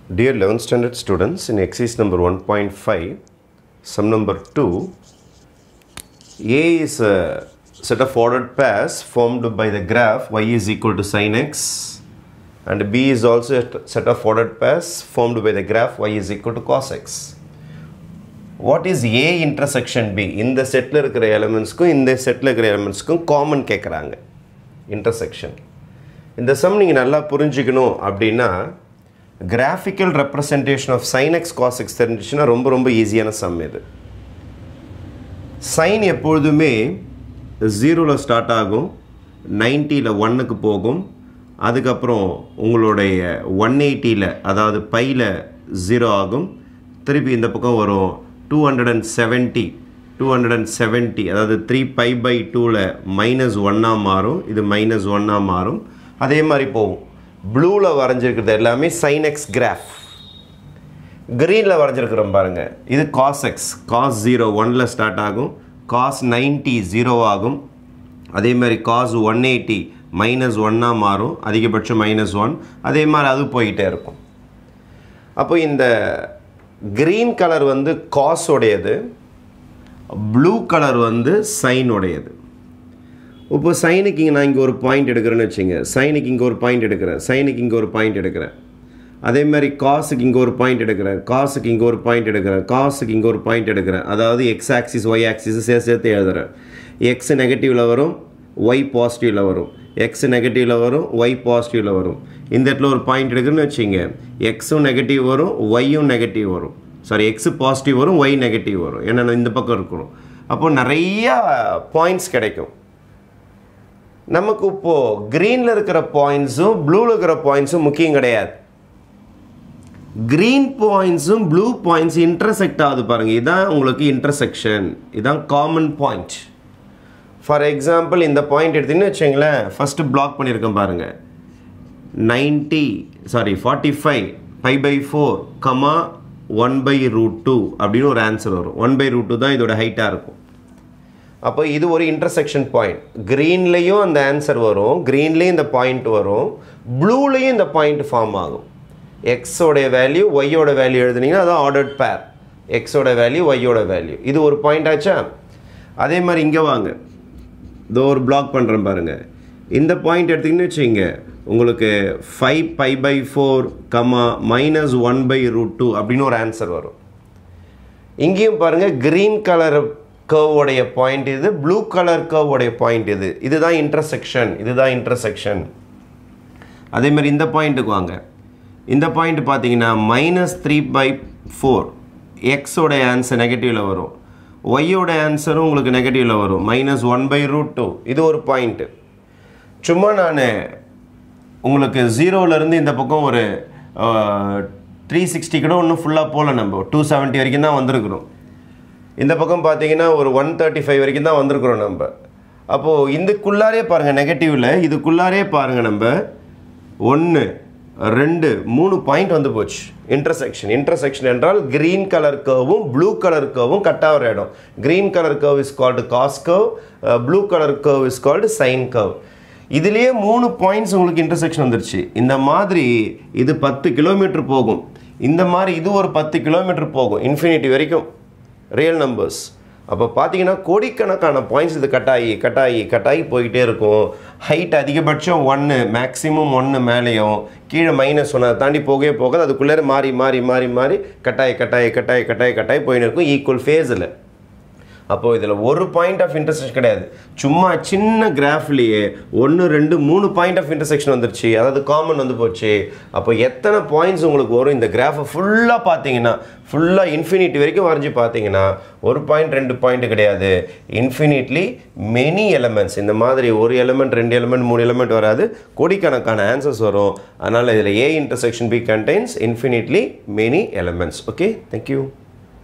Dear 11th standard students, in exercise number 1.5, sum number 2, A is a set of ordered pairs formed by the graph y is equal to sin x and B is also a set of ordered pairs formed by the graph y is equal to cos x. What is A intersection B இந்த செட்டில் இருக்கிற எலமெண்ட்ஸ்க்கும் இந்த செட்டில் இருக்கிற எலமெண்ட்ஸ்க்கும் common கேட்குறாங்க intersection இந்த சம் நீங்கள் நல்லா புரிஞ்சுக்கணும் அப்படின்னா graphical representation of sine X cos X தெரிஞ்சிச்சுன்னா ரொம்ப ரொம்ப ஈஸியான சம் இது சைன் எப்பொழுதுமே ஜீரோவில் ஸ்டார்ட் ஆகும் நைன்ட்டியில் ஒன்னுக்கு போகும் அதுக்கப்புறம் உங்களுடைய ஒன் எயிட்டியில் அதாவது பையில் ஜீரோ ஆகும் திருப்பி இந்த பக்கம் வரும் two hundred and seventy two hundred and seventy அதாவது த்ரீ பை பை டூவில் மைனஸ் ஒன்னாக மாறும் இது மைனஸ் ஒன்னாக மாறும் அதே மாதிரி போகும் ப்ளூவில் வரைஞ்சிருக்கிறது எல்லாமே சைன் எக்ஸ் கிராஃப் க்ரீனில் வரைஞ்சிருக்கிறோம் பாருங்கள் இது காஸ் எக்ஸ் காஸ் ஜீரோ ஒனில் ஸ்டார்ட் ஆகும் காஸ் நைன்ட்டி ஜீரோ ஆகும் அதே மாதிரி காஸ் ஒன் எயிட்டி மைனஸ் ஒன்னாக மாறும் அதிகபட்சம் மைனஸ் ஒன் அதே மாதிரி அது போயிட்டே இருக்கும் அப்போ இந்த க்ரீன் கலர் வந்து காஸ் உடையது ப்ளூ கலர் வந்து சைன் உடையது இப்போ சைனுக்கு இங்கே நான் இங்கே ஒரு பாயிண்ட் எடுக்கிறேன்னு வச்சுங்க சைனுக்கு இங்கே ஒரு பாயிண்ட் எடுக்கிறேன் சைனுக்கு இங்கே ஒரு பாயிண்ட் எடுக்கிறேன் அதே மாதிரி காசுக்கு இங்கே ஒரு பாயிண்ட் எடுக்கிறேன் காசுக்கு இங்கே ஒரு பாயிண்ட் எடுக்கிறேன் காசுக்கு இங்கே ஒரு பாயிண்ட் எடுக்கிறேன் அதாவது எக்ஸ் ஆக்சிஸ் ஒய் ஆக்சிஸ் சேர்த்து சேர்த்து எழுதுறேன் எக்ஸ் நெகட்டிவில் வரும் ஒய் பாசிட்டிவில் வரும் எக்ஸ் நெகட்டிவில் வரும் ஒய் பாசிட்டிவில் வரும் இந்த இடத்துல ஒரு பாயிண்ட் எடுக்குன்னு வச்சுங்க எக்ஸும் நெகட்டிவ் வரும் ஒய்யும் நெகட்டிவ் வரும் சாரி எக்ஸு பாசிட்டிவ் வரும் ஒய் நெகட்டிவ் வரும் ஏன்னா இந்த பக்கம் இருக்கிறோம் அப்போது நிறையா பாயிண்ட்ஸ் கிடைக்கும் நமக்கு இப்போது க்ரீனில் இருக்கிற பாயிண்ட்ஸும் ப்ளூவில் இருக்கிற பாயிண்ட்ஸும் முக்கியம் கிடையாது க்ரீன் பாயிண்ட்ஸும் ப்ளூ பாயிண்ட்ஸ் இன்டர்செக்ட் ஆகுது பாருங்கள் இதுதான் உங்களுக்கு இன்டர்செக்ஷன் இதுதான் காமன் பாயிண்ட் ஃபார் எக்ஸாம்பிள் இந்த பாயிண்ட் எடுத்தீங்கன்னு வச்சுங்களேன் ஃபஸ்ட்டு பிளாக் பண்ணியிருக்கேன் பாருங்கள் ninety sorry forty five five pi four comma one pi root two அப்படின்னு ஒரு ஆன்சர் வரும் ஒன் பை ரூட் டூ தான் இதோட ஹைட்டாக இருக்கும் அப்போ இது ஒரு இன்டர்செக்ஷன் பாயிண்ட் க்ரீன்லேயும் அந்த ஆன்சர் வரும் க்ரீன்லேயும் இந்த பாயிண்ட் வரும் ப்ளூலேயும் இந்த பாயிண்ட் ஃபார்ம் ஆகும் எக்ஸோடைய வேல்யூ ஒய்யோட வேல்யூ எழுதுனீங்கன்னா அதான் ஆர்டர்ட் பேர் எக்ஸோட வேல்யூ ஒய்யோட வேல்யூ இது ஒரு பாயிண்ட் ஆச்சா அதே மாதிரி இங்கே வாங்க இதோ ஒரு பிளாக் பண்ணுறேன் பாருங்கள் இந்த பாயிண்ட் எடுத்திங்கன்னு வச்சுங்க உங்களுக்கு five pi pi four comma minus one pi root two அப்படின்னு ஒரு ஆன்சர் வரும் இங்கேயும் பாருங்கள் க்ரீன் கலர் கர்வோடைய பாயிண்ட் இது ப்ளூ கலர் கர்வோடைய பாயிண்ட் இது இதுதான் இன்டர்செக்ஷன் இதுதான் இன்டர்செக்ஷன் அதே மாதிரி இந்த பாயிண்ட்டுக்கு வாங்க இந்த பாயிண்ட் பார்த்தீங்கன்னா மைனஸ் த்ரீ பை ஃபோர் எக்ஸோட ஆன்சர் நெகட்டிவில் வரும் ஒய்யோட ஆன்சரும் உங்களுக்கு நெகட்டிவில் வரும் minus one pi root two இது ஒரு பாயிண்ட்டு சும்மா நான் உங்களுக்கு ஜீரோலேருந்து இந்த பக்கம் ஒரு த்ரீ சிக்ஸ்டி கூட ஒன்றும் ஃபுல்லாக போகல நம்ம டூ செவன்ட்டி வரைக்கும் தான் வந்திருக்கிறோம் இந்த பக்கம் பார்த்தீங்கன்னா ஒரு ஒன் தேர்ட்டி ஃபைவ் வரைக்கும் தான் வந்திருக்கிறோம் நம்ம அப்போது இதுக்குள்ளாரே பாருங்கள் நெகட்டிவில் இதுக்குள்ளாரே பாருங்கள் நம்ம ஒன்று ரெண்டு மூணு பாயிண்ட் வந்து போச்சு இன்டர்செக்ஷன் இன்டர்செக்ஷன் என்றால் கிரீன் கலர் கர்வும் ப்ளூ கலர் கர்வும் கட் ஆகிற இடம் green colour curve is called cos curve blue colour curve is called sine curve இதுலேயே மூணு பாயிண்ட்ஸ் உங்களுக்கு இன்டர்செக்ஷன் வந்துருச்சு இந்த மாதிரி இது பத்து கிலோமீட்டர் போகும் இந்த மாதிரி இது ஒரு பத்து கிலோமீட்டர் போகும் இன்ஃபினிட்டி வரைக்கும் ரியல் நம்பர்ஸ் அப்போ பார்த்தீங்கன்னா கோடிக்கணக்கான பாயிண்ட்ஸ் இது கட்டாயி கட்டாயி கட்டாயி போய்கிட்டே இருக்கும் ஹைட் அதிகபட்சம் ஒன்று மேக்ஸிமம் ஒன்று மேலேயும் கீழே மைனஸ் ஒன்று அதை தாண்டி போகவே போகாது அதுக்குள்ளே மாறி மாறி மாறி மாறி கட்டாய கட்டாய கட்டாய கட்டாய கட்டாய போயின்னு இருக்கும் ஈக்குவல் ஃபேஸில் அப்போது இதில் ஒரு பாயிண்ட் ஆஃப் இன்டர்செக்ஷன் கிடையாது சும்மா சின்ன கிராஃப்லேயே ஒன்று ரெண்டு மூணு பாயிண்ட் ஆஃப் இன்டர்செக்ஷன் வந்துருச்சு அதாவது காமன் வந்து போச்சு அப்போ எத்தனை பாயிண்ட்ஸ் உங்களுக்கு வரும் இந்த கிராஃபை ஃபுல்லாக பார்த்தீங்கன்னா ஃபுல்லாக இன்ஃபினிட்டி வரைக்கும் வரைஞ்சி பார்த்தீங்கன்னா ஒரு பாயிண்ட் ரெண்டு பாயிண்ட் கிடையாது இன்ஃபினிட்லி மெனி எலமெண்ட்ஸ் இந்த மாதிரி ஒரு எலமெண்ட் ரெண்டு எலமெண்ட் மூணு எலமெண்ட் வராது கோடிக்கணக்கான ஆன்சர்ஸ் வரும் அதனால் இதில் A intersection B contains infinitely many elements okay thank you